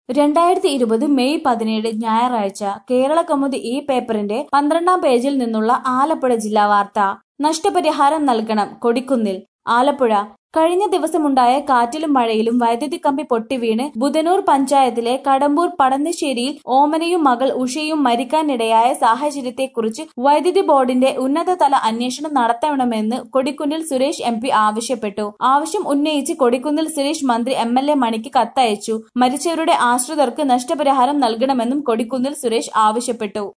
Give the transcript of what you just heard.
രണ്ടായിരത്തി ഇരുപത് മെയ് പതിനേഴ് ഞായറാഴ്ച കേരള കൗമുദി ഈ പേപ്പറിന്റെ പന്ത്രണ്ടാം പേജിൽ നിന്നുള്ള ആലപ്പുഴ ജില്ലാ വാർത്ത നഷ്ടപരിഹാരം നൽകണം കൊടിക്കുന്നിൽ ആലപ്പുഴ കഴിഞ്ഞ ദിവസമുണ്ടായ കാറ്റിലും മഴയിലും വൈദ്യുതി കമ്പി പൊട്ടിവീണ് ബുധനൂർ പഞ്ചായത്തിലെ കടമ്പൂർ പടന്നശ്ശേരിയിൽ ഓമനയും മകൾ ഉഷയും മരിക്കാനിടയായ സാഹചര്യത്തെക്കുറിച്ച് വൈദ്യുതി ബോർഡിന്റെ ഉന്നതതല അന്വേഷണം നടത്തണമെന്ന് കൊടിക്കുന്നിൽ സുരേഷ് എം പി ആവശ്യപ്പെട്ടു ആവശ്യം ഉന്നയിച്ച് കൊടിക്കുന്നിൽ സുരേഷ് മന്ത്രി എം എൽ എ മണിക്ക് കത്തയച്ചു മരിച്ചവരുടെ ആശ്രിതർക്ക് നഷ്ടപരിഹാരം നൽകണമെന്നും കൊടിക്കുന്നിൽ സുരേഷ് ആവശ്യപ്പെട്ടു